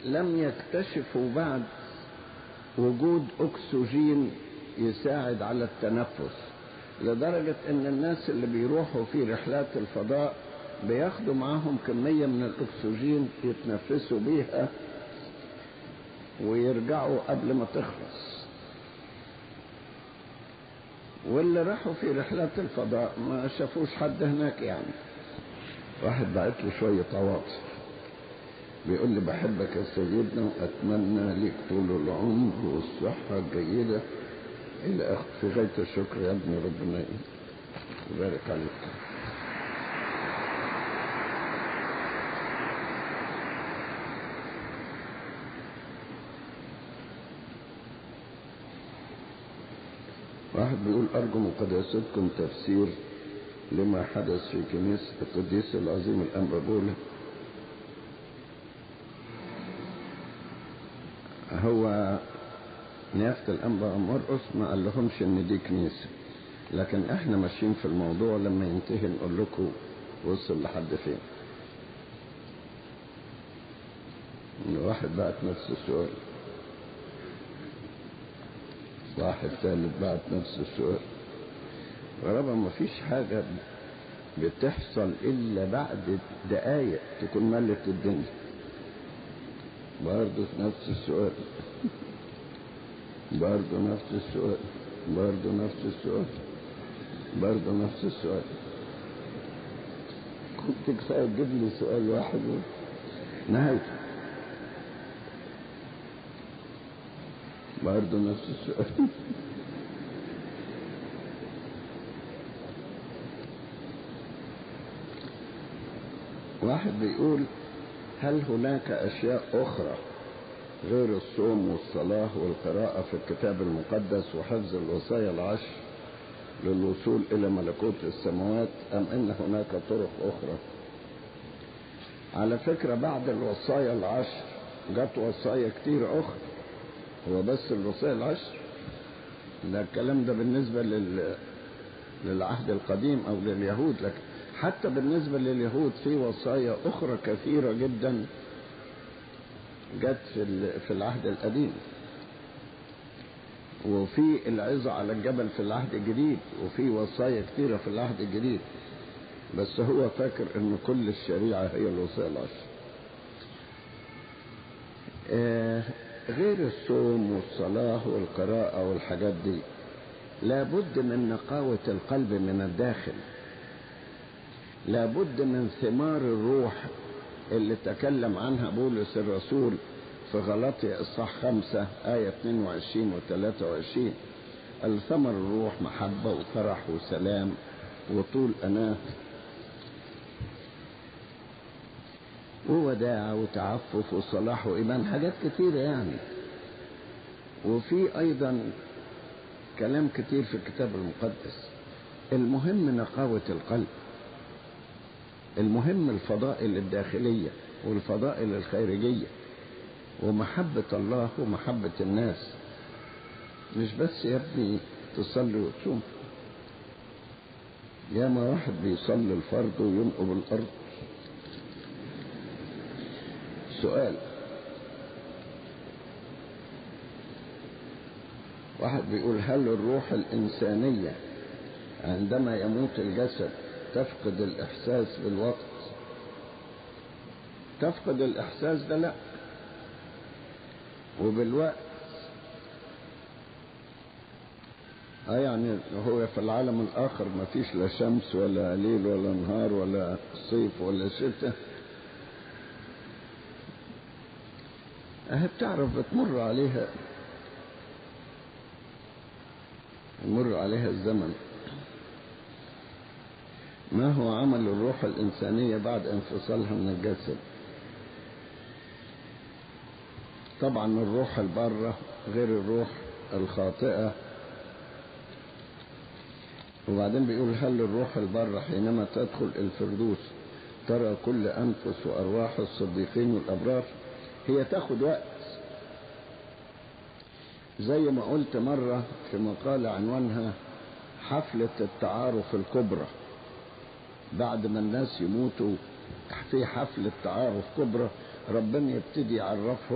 لم يكتشفوا بعد وجود أكسجين يساعد على التنفس لدرجة ان الناس اللي بيروحوا في رحلات الفضاء بياخدوا معاهم كمية من الاكسجين يتنفسوا بيها ويرجعوا قبل ما تخلص واللي راحوا في رحلات الفضاء ما شافوش حد هناك يعني واحد بعت لي شوية عواطف بيقول لي بحبك يا سيدنا واتمنى ليك طول العمر والصحة الجيدة الى اخر في غاية الشكر يا ابني ربنا يبارك عليك واحد بيقول أرجو من قداستكم تفسير لما حدث في كنيسة القديس العظيم الأنبا بولا هو نيافة الأنبا مرقص ما قال لهمش إن دي كنيسة لكن إحنا ماشيين في الموضوع لما ينتهي نقول لكم وصل لحد فين واحد بعت نفس السؤال واحد ثالث بعت نفس السؤال وربما ما فيش حاجة بتحصل إلا بعد دقايق تكون ملت الدنيا برضه نفس السؤال برضه نفس السؤال برضه نفس السؤال برضه نفس السؤال كنت كفاية تجيب لي سؤال واحد نهايته برضه نفس السؤال واحد بيقول هل هناك أشياء أخرى غير الصوم والصلاة والقراءة في الكتاب المقدس وحفظ الوصايا العشر للوصول إلى ملكوت السماوات أم إن هناك طرق أخرى على فكرة بعد الوصايا العشر جت وصايا كتير أخرى هو بس الوصايا العشر ده الكلام ده بالنسبة لل... للعهد القديم أو لليهود لكن حتى بالنسبة لليهود في وصايا أخرى كثيرة جدا جت في, ال... في العهد القديم وفي العظة على الجبل في العهد الجديد وفي وصايا كثيرة في العهد الجديد بس هو فاكر ان كل الشريعة هي الوصايا العشر آه غير الصوم والصلاة والقراءة والحاجات دي لابد من نقاوة القلب من الداخل لابد من ثمار الروح اللي تكلم عنها بولس الرسول في غلطي إصحاح خمسة آية 22 و 23 الثمر الروح محبة وفرح وسلام وطول أناه ووداع وتعفف وصلاح وإيمان حاجات كتيرة يعني وفي أيضا كلام كتير في الكتاب المقدس المهم نقاوة القلب المهم الفضائل الداخلية والفضائل الخارجية ومحبة الله ومحبة الناس مش بس يا ابني تصلي وتصوم ياما واحد بيصلي الفرض وينقب الأرض سؤال واحد بيقول هل الروح الإنسانية عندما يموت الجسد تفقد الإحساس بالوقت تفقد الإحساس ده لا وبالوقت اه يعني هو في العالم الآخر ما فيش لا شمس ولا ليل ولا نهار ولا صيف ولا شتاء اهي بتعرف بتمر عليها يمر عليها الزمن ما هو عمل الروح الإنسانية بعد انفصالها من الجسد طبعا الروح البارة غير الروح الخاطئة وبعدين بيقول هل الروح البارة حينما تدخل الفردوس ترى كل أنفس وأرواح الصديقين والأبرار هي تاخد وقت زي ما قلت مرة في مقالة عنوانها حفلة التعارف الكبرى بعد ما الناس يموتوا في حفلة تعارف كبرى ربنا يبتدي يعرفهم